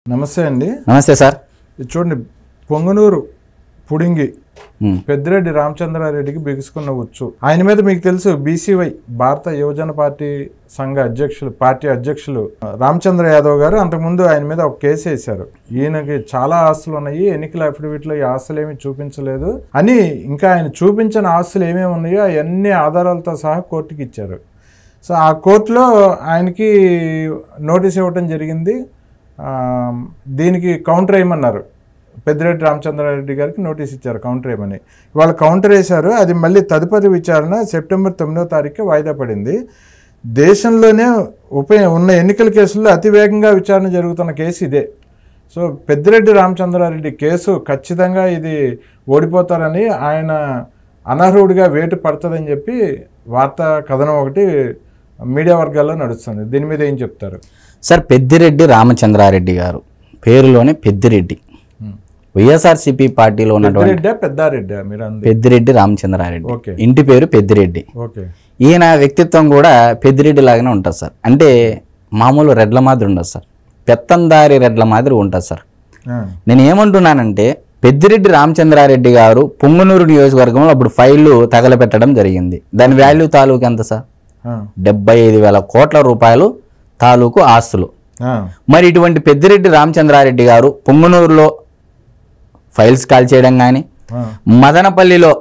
నమస్తే అండి నమస్తే సార్ ఇది చూడండి పొంగనూరు పుడింగి ఉమ్, పెద్దిరెడ్డి రామచంద్రారెడ్డికి బిగుసుకున్న వచ్చు ఆయన మీద మీకు తెలుసు బీసీవై భారత యువజన పార్టీ సంఘ అధ్యక్షులు పార్టీ అధ్యక్షులు రామచంద్ర యాదవ్ గారు అంతకుముందు ఆయన మీద ఒక కేసు వేశారు ఈయనకి చాలా ఆస్తులు ఉన్నాయి ఎన్నికల అఫిడవిట్లో ఈ ఆస్తులు ఏమీ చూపించలేదు అని ఇంకా ఆయన చూపించిన ఆస్తులు ఏమేమి ఉన్నాయో అవన్నీ ఆధారాలతో సహా కోర్టుకి ఇచ్చారు సో ఆ కోర్టులో ఆయనకి నోటీస్ ఇవ్వటం జరిగింది ఆ, దీనికి కౌంటర్ వేయమన్నారు పెద్దిరెడ్డి రామచంద్రారెడ్డి గారికి నోటీస్ ఇచ్చారు కౌంటర్ వేయమని వాళ్ళు కౌంటర్ వేశారు అది మళ్ళీ తదుపరి విచారణ సెప్టెంబర్ తొమ్మిదవ తారీఖు వాయిదా పడింది దేశంలోనే ఉప ఉన్న ఎన్నికల కేసుల్లో అతి వేగంగా విచారణ జరుగుతున్న కేసు ఇదే సో పెద్దిరెడ్డి రామచంద్రారెడ్డి కేసు ఖచ్చితంగా ఇది ఓడిపోతారని ఆయన అనర్హుడిగా వేటు పడుతుందని చెప్పి వార్తా కథనం ఒకటి మీడియా వర్గాల్లో నడుస్తుంది దీని మీద ఏం చెప్తారు సార్ పెద్దిరెడ్డి రామచంద్రారెడ్డి గారు పేరులోనే పెద్దిరెడ్డి వైఎస్ఆర్సిపి పార్టీలో ఉన్నటువంటి పెద్దిరెడ్డా పెద్దారెడ్డా మీరు అంది పెద్దిరెడ్డి రామచంద్రారెడ్డి ఓకే ఇంటి పేరు పెద్దిరెడ్డి ఓకే ఈయన వ్యక్తిత్వం కూడా పెద్దిరెడ్డి లాగానే ఉంటుంది సార్ అంటే మామూలు రెడ్ల మాదిరి ఉండదు సార్ పెత్తందారి రెడ్ల మాదిరి ఉంటుంది సార్ ఆ, నేను ఏమంటున్నానంటే పెద్దిరెడ్డి రామచంద్రారెడ్డి గారు పొంగునూరు నియోజకవర్గంలో అప్పుడు ఫైళ్ళు తగలపెట్టడం జరిగింది దాని వాల్యూ తాలూకు ఎంత సార్ ఆ, డెబ్బై ఐదు వేల కోట్ల రూపాయలు తాలూకు ఆస్తులు ఆ, మరి ఇటువంటి పెద్దిరెడ్డి రామచంద్రారెడ్డి గారు పొంగునూరులో ఫైల్స్ కాల్ చేయడం కానీ ఆ, మదనపల్లిలో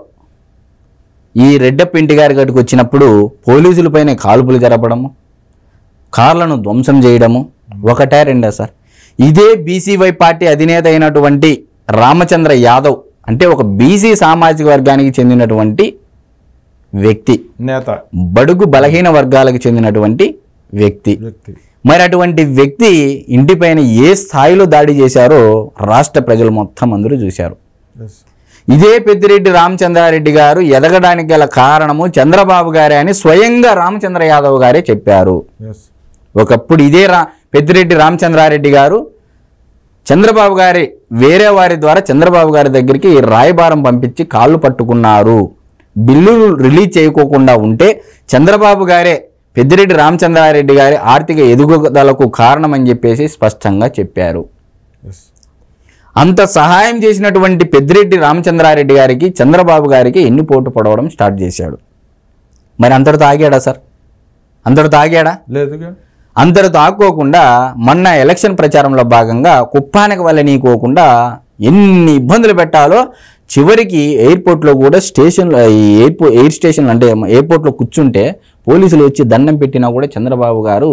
ఈ రెడ్డప్ప ఇంటి గారి గడికి వచ్చినప్పుడు పోలీసులపైన కాల్పులు జరపడము కార్లను ధ్వంసం చేయడము ఒకటే రెండా సార్ ఇదే బీసీవై పార్టీ అధినేత అయినటువంటి రామచంద్ర యాదవ్ అంటే ఒక బీసీ సామాజిక వర్గానికి చెందినటువంటి వ్యక్తి నేత బడుగు బలహీన వర్గాలకు చెందినటువంటి వ్యక్తి వ్యక్తి మరి అటువంటి వ్యక్తి ఇంటిపైన ఏ స్థాయిలో దాడి చేశారో రాష్ట్ర ప్రజలు మొత్తం అందరూ చూశారు Yes. ఇదే పెద్దిరెడ్డి రామచంద్రారెడ్డి గారు ఎదగడానికి గల కారణము చంద్రబాబు గారే అని స్వయంగా రామచంద్ర యాదవ్ గారే చెప్పారు Yes. ఒకప్పుడు ఇదే రా పెద్దిరెడ్డి రామచంద్రారెడ్డి గారు చంద్రబాబు గారి వేరే వారి ద్వారా చంద్రబాబు గారి దగ్గరికి రాయబారం పంపించి కాళ్ళు పట్టుకున్నారు బిల్లులు రిలీజ్ చేయకోకుండా ఉంటే చంద్రబాబు గారే పెద్దిరెడ్డి రామచంద్రారెడ్డి గారి ఆర్థిక ఎదుగుదలకు కారణమని చెప్పేసి స్పష్టంగా చెప్పారు Yes. అంత సహాయం చేసినటువంటి పెద్దిరెడ్డి రామచంద్రారెడ్డి గారికి చంద్రబాబు గారికి ఎన్ని పోటు పడవడం స్టార్ట్ చేశాడు మరి అంతటితో ఆగాడా సార్ అంతటితో ఆగాడా లేదుగా అంతటితో ఆకోకుండా మొన్న ఎలక్షన్ ప్రచారంలో భాగంగా కుప్పానికి వల్ల నీకోకుండా ఎన్ని ఇబ్బందులు పెట్టాలో చివరికి ఎయిర్పోర్ట్లో కూడా స్టేషన్లో ఈ ఎయిర్పో ఎయిర్ స్టేషన్ అంటే ఎయిర్పోర్ట్లో కూర్చుంటే పోలీసులు వచ్చి దండం పెట్టినా కూడా చంద్రబాబు గారు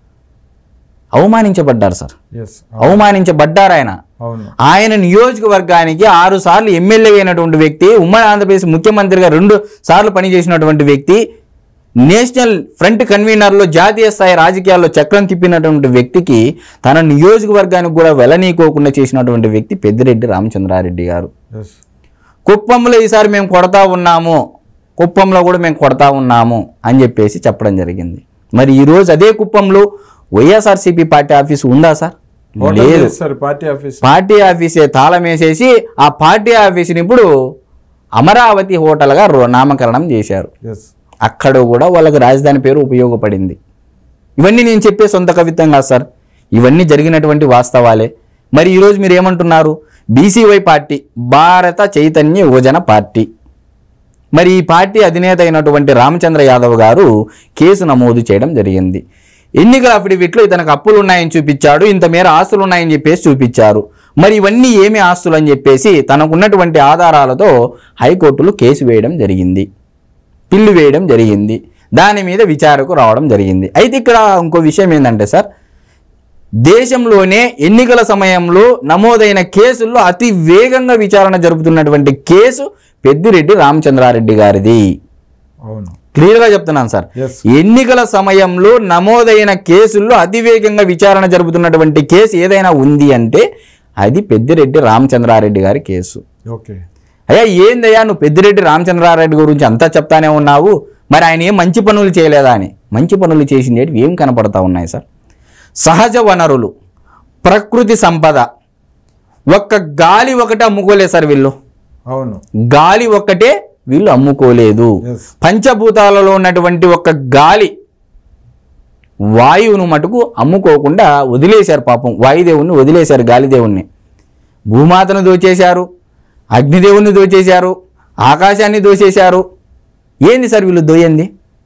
అవమానించబడ్డారు సార్ ఎస్ అవమానించబడ్డారు ఆయన అవును ఆయన నియోజకవర్గానికి ఆరు సార్లు ఎమ్మెల్యే అయినటువంటి వ్యక్తి ఉమ్మడి ఆంధ్రప్రదేశ్ ముఖ్యమంత్రిగా రెండు సార్లు పనిచేసినటువంటి వ్యక్తి నేషనల్ ఫ్రంట్ కన్వీనర్లో జాతీయ స్థాయి రాజకీయాల్లో చక్రం తిప్పినటువంటి వ్యక్తికి తన నియోజకవర్గానికి కూడా వెళ్ళనీకోకుండా చేసినటువంటి వ్యక్తి పెద్దిరెడ్డి రామచంద్రారెడ్డి గారు ఎస్ కుప్పంలో ఈసారి మేము కొడతా ఉన్నాము కుప్పంలో కూడా మేము కొడతా ఉన్నాము అని చెప్పేసి చెప్పడం జరిగింది మరి ఈరోజు అదే కుప్పంలో వైఎస్ఆర్సీపీ పార్టీ ఆఫీస్ ఉందా సార్ లేదు సార్ పార్టీ ఆఫీస్ పార్టీ ఆఫీసే తాళం వేసేసి ఆ పార్టీ ఆఫీస్ని ఇప్పుడు అమరావతి హోటల్గా రో- నామకరణం చేశారు ఎస్ అక్కడ కూడా వాళ్ళకి రాజధాని పేరు ఉపయోగపడింది ఇవన్నీ నేను చెప్పే సొంత కవిత్వం కాదు సార్ ఇవన్నీ జరిగినటువంటి వాస్తవాలే మరి ఈరోజు మీరు ఏమంటున్నారు బీసీవై పార్టీ భారత చైతన్య యువజన పార్టీ మరి ఈ పార్టీ అధినేత అయినటువంటి రామచంద్ర యాదవ్ గారు కేసు నమోదు చేయడం జరిగింది ఎన్నికల అఫిడవిట్లో ఇతనికి అప్పులు ఉన్నాయని చూపించాడు ఇంత మేర ఆస్తులు ఉన్నాయని చెప్పేసి చూపించారు మరి ఇవన్నీ ఏమి ఆస్తులు అని చెప్పేసి తనకున్నటువంటి ఆధారాలతో హైకోర్టులో కేసు వేయడం జరిగింది పిల్లు వేయడం జరిగింది దాని మీద విచారకు రావడం జరిగింది అయితే ఇక్కడ ఇంకో విషయం ఏంటంటే సార్ దేశంలోనే ఎన్నికల సమయంలో నమోదైన కేసుల్లో అతి వేగంగా విచారణ జరుపుతున్నటువంటి కేసు పెద్దిరెడ్డి రామచంద్రారెడ్డి గారిది అవును క్లియర్గా చెప్తున్నాను సార్ ఎస్ ఎన్నికల సమయంలో నమోదైన కేసుల్లో అతివేగంగా విచారణ జరుపుతున్నటువంటి కేసు ఏదైనా ఉంది అంటే అది పెద్దిరెడ్డి రామచంద్రారెడ్డి గారి కేసు ఓకే అయ్యా ఏందయ్యా నువ్వు పెద్దిరెడ్డి రామచంద్రారెడ్డి గురించి అంతా చెప్తానే ఉన్నావు మరి ఆయన ఏం మంచి పనులు చేయలేదా అని మంచి పనులు చేసింది ఏంటి ఏం కనపడతా ఉన్నాయి సార్ సహజ వనరులు ప్రకృతి సంపద ఒక్క గాలి ఒకటే అమ్ముకోలేదు సార్ వీళ్ళు అవును గాలి ఒక్కటే వీళ్ళు అమ్ముకోలేదు ఎస్ పంచభూతాలలో ఉన్నటువంటి ఒక గాలి వాయువును మటుకు అమ్ముకోకుండా వదిలేశారు పాపం వాయుదేవుణ్ణి వదిలేశారు గాలిదేవుణ్ణి భూమాతను దోచేశారు అగ్నిదేవుణ్ణి దోచేశారు ఆకాశాన్ని దోచేశారు ఏంది సార్ వీళ్ళు దోయంది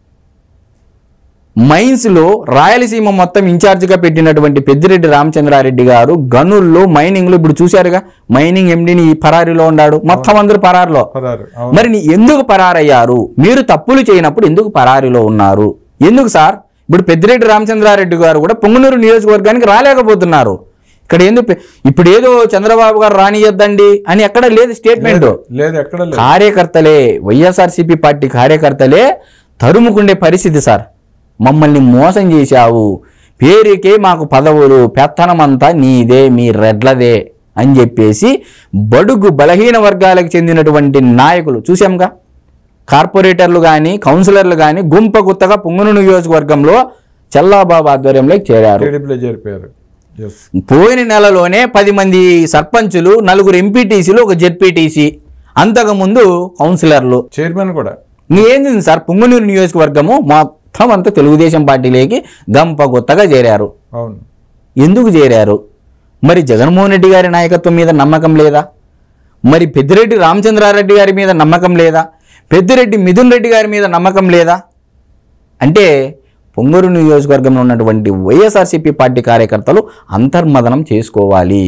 మైన్స్లో రాయలసీమ మొత్తం ఇన్ఛార్జిగా పెట్టినటువంటి పెద్దిరెడ్డి రామచంద్రారెడ్డి గారు గనుల్లో మైనింగ్లో ఇప్పుడు చూశారుగా మైనింగ్ ఎండిని ఈ పరారీలో ఉన్నాడు మొత్తం అందరూ పరారిలో పదారు అవును మరి నీ ఎందుకు పరారయ్యారు మీరు తప్పులు చేయనప్పుడు ఎందుకు పరారీలో ఉన్నారు ఎందుకు సార్ ఇప్పుడు పెద్దిరెడ్డి రామచంద్రారెడ్డి గారు కూడా పొంగునూరు నియోజకవర్గానికి రాలేకపోతున్నారు ఇక్కడ ఎందుకు పె- ఇప్పుడు ఏదో చంద్రబాబు గారు రానియద్దండి అని ఎక్కడ లేదు స్టేట్మెంట్ లేదు ఎక్కడ లేదు కార్యకర్తలే వైఎస్ఆర్సీపీ పార్టీ కార్యకర్తలే తరుముకుండే పరిస్థితి సార్ మమ్మల్ని మోసం చేశావు పేరుకే మాకు పదవులు పెత్తనమంతా నీదే మీ రెడ్లదే అని చెప్పేసి బడుగు బలహీన వర్గాలకు చెందినటువంటి నాయకులు చూసాంగా కార్పొరేటర్లు కానీ కౌన్సిలర్లు కానీ గుంప గుత్తగా పొంగును నియోజకవర్గంలో చల్లాబాబు ఆధ్వర్యంలోకి చేరారు టీడీపీలో చేరిపోయారు ఎస్ పోయిన నెలలోనే పది మంది సర్పంచులు నలుగురు ఎంపీటీసీలు ఒక జెడ్పీటీసీ అంతకుముందు కౌన్సిలర్లు చైర్మన్ కూడా ఏంది సార్ పుంగనూరు నియోజకవర్గము మొత్తం అంతా తెలుగుదేశం పార్టీలోకి గంప గుత్తగా చేరారు అవును ఎందుకు చేరారు మరి జగన్మోహన్ రెడ్డి గారి నాయకత్వం మీద నమ్మకం లేదా మరి పెద్దిరెడ్డి రామచంద్రారెడ్డి గారి మీద నమ్మకం లేదా పెద్దిరెడ్డి మిథున్ రెడ్డి గారి మీద నమ్మకం లేదా అంటే పొంగూరు నియోజకవర్గంలో ఉన్నటువంటి వైఎస్ఆర్సీపీ పార్టీ కార్యకర్తలు అంతర్మదనం చేసుకోవాలి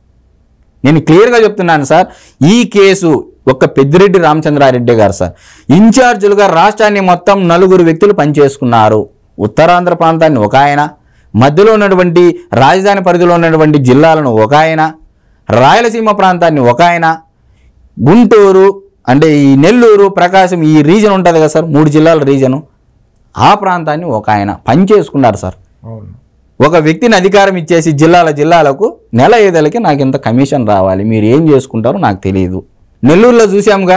నేను క్లియర్గా చెప్తున్నాను సార్ ఈ కేసు ఒక్క పెద్దిరెడ్డి రామచంద్రారెడ్డి గారు సార్ ఇన్ఛార్జీలుగా రాష్ట్రాన్ని మొత్తం నలుగురు వ్యక్తులు పనిచేసుకున్నారు ఉత్తరాంధ్ర ప్రాంతాన్ని ఒక ఆయన మధ్యలో ఉన్నటువంటి రాజధాని పరిధిలో ఉన్నటువంటి జిల్లాలను ఒక ఆయన రాయలసీమ ప్రాంతాన్ని ఒక ఆయన గుంటూరు అంటే ఈ నెల్లూరు ప్రకాశం ఈ రీజన్ ఉంటుంది కదా సార్ మూడు జిల్లాల రీజను ఆ ప్రాంతాన్ని ఒక ఆయన పనిచేసుకున్నారు సార్ అవును ఒక వ్యక్తిని అధికారం ఇచ్చేసి జిల్లాల జిల్లాలకు నెల ఏదలకి నాకు ఇంత కమిషన్ రావాలి మీరు ఏం చేసుకుంటారో నాకు తెలియదు నెల్లూరులో చూసాముగా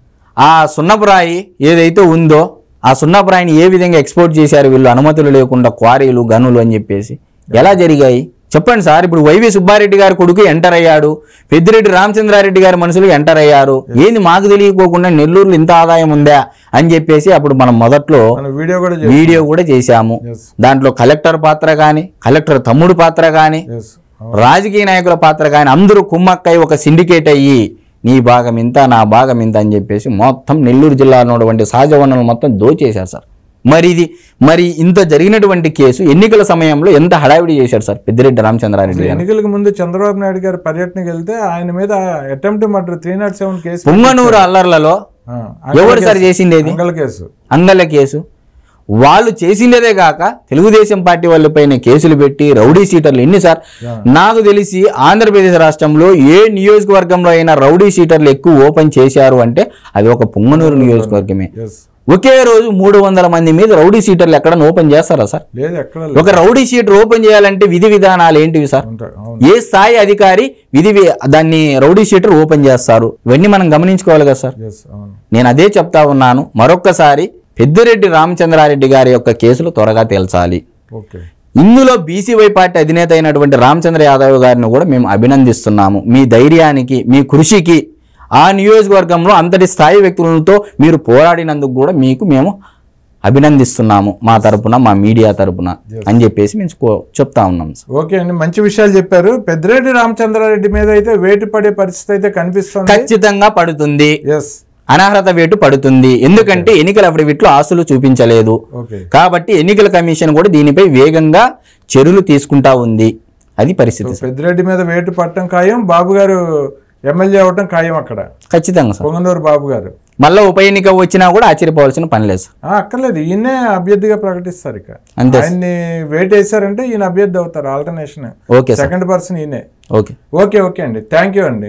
ఆ సున్నపురాయి ఏదైతే ఉందో ఆ సున్నపురాయిని ఏ విధంగా ఎక్స్పోర్ట్ చేశారు వీళ్ళు అనుమతులు లేకుండా క్వారీలు గనులు అని చెప్పేసి ఎలా జరిగాయి చెప్పండి సార్ ఇప్పుడు వైవి సుబ్బారెడ్డి గారి కొడుకు ఎంటర్ అయ్యాడు పెద్దిరెడ్డి రామచంద్రారెడ్డి గారి మనుషులు ఎంటర్ అయ్యారు ఏంది మాకు తెలియకోకుండా నెల్లూరులో ఇంత ఆదాయం ఉందా అని చెప్పేసి అప్పుడు మనం మొదట్లో మన వీడియో కూడా చేసి వీడియో కూడా చేశాము ఎస్ దాంట్లో కలెక్టర్ పాత్ర కానీ కలెక్టర్ తమ్ముడు పాత్ర కానీ ఎస్ రాజకీయ నాయకుల పాత్ర కానీ అందరూ కుమ్మక్కై ఒక సిండికేట్ అయ్యి నీ భాగం ఇంత నా భాగం ఇంత అని చెప్పేసి మొత్తం నెల్లూరు జిల్లాలో ఉన్నటువంటి సహజ వనరులు మొత్తం దోచేశారు సార్ మరి ఇది మరి ఇంత జరిగినటువంటి కేసు ఎన్నికల సమయంలో ఎంత హడావిడి చేశారు సార్ పెద్దిరెడ్డి రామచంద్రారెడ్డి గారు ఎన్నికలకు ముందు చంద్రబాబు నాయుడు గారి పర్యటనకి వెళ్తే ఆయన మీద attempt murder three not seven case Punganuru అల్లర్లలో ఆ, ఎవరు సార్ చేసిండేది అంగళ కేసు అంగళ్ళ కేసు వాళ్ళు చేసిండేదే కాక తెలుగుదేశం పార్టీ వాళ్ళపైన కేసులు పెట్టి రౌడీ సీటర్లు ఎన్ని సార్ నాకు తెలిసి ఆంధ్రప్రదేశ్ రాష్ట్రంలో ఏ నియోజకవర్గంలో అయినా రౌడీ సీటర్లు ఎక్కువ ఓపెన్ చేశారు అంటే అది ఒక పుంగనూరు నియోజకవర్గమే ఎస్ ఒకే రోజు మూడు వందల మంది మీద రౌడీ సీటర్లు ఎక్కడ ఓపెన్ చేస్తారా సార్ లేదు ఎక్కడ ఒక రౌడీ సీటర్ ఓపెన్ చేయాలంటే విధి విధానాలు ఏంటివి సార్ ఉంటాయి అవును ఏ స్థాయి అధికారి విధి వి- దాన్ని రౌడీ షీటర్ ఓపెన్ చేస్తారు ఇవన్నీ మనం గమనించుకోవాలి కదా సార్ ఎస్ అవును నేను అదే చెప్తా ఉన్నాను మరొక్కసారి పెద్దిరెడ్డి రామచంద్రారెడ్డి గారి యొక్క కేసులు త్వరగా తేల్చాలి ఓకే ఇందులో బీసీవై పార్టీ అధినేత అయినటువంటి రామచంద్ర యాదవ్ గారిని కూడా మేము అభినందిస్తున్నాము మీ ధైర్యానికి మీ కృషికి ఆ నియోజకవర్గంలో అంతటి స్థాయి వ్యక్తులతో మీరు పోరాడినందుకు కూడా మీకు మేము అభినందిస్తున్నాము మా తరపున మా మీడియా తరపున అని చెప్పేసి మేము కో- చెప్తా ఉన్నాం సార్ ఓకే అండి మంచి విషయాలు చెప్పారు పెద్దిరెడ్డి రామచంద్రారెడ్డి మీద అయితే వేటు పడే పరిస్థితి అయితే కనిపిస్తుంది ఖచ్చితంగా పడుతుంది ఎస్ అనర్హత వేటు పడుతుంది ఎందుకంటే ఎన్నికల అఫిడవిట్లో ఆస్తులు చూపించలేదు ఓకే కాబట్టి ఎన్నికల కమిషన్ కూడా దీనిపై వేగంగా చర్యలు తీసుకుంటా ఉంది అది పరిస్థితి సార్. పెద్దిరెడ్డి మీద వేటు పట్టడం ఖాయం బాబు గారు ఎమ్మెల్యే అవటం ఖాయం అక్కడ ఖచ్చితంగా సార్ పొంగనూరు బాబు గారు మళ్ళీ ఉప ఎన్నిక వచ్చినా కూడా ఆశ్చర్యపోవాల్సిన పని లేదు సార్ ఆ, అక్కర్లేదు ఈయనే అభ్యర్థిగా ప్రకటిస్తారు ఇక అంతే సార్. ఆయన్ని వేట్ వేసారంటే ఈయన అభ్యర్థి అవుతారు alternation okay sir second person ఈయనే ఓకే ఓకే ఓకే అండి థ్యాంక్ యూ అండి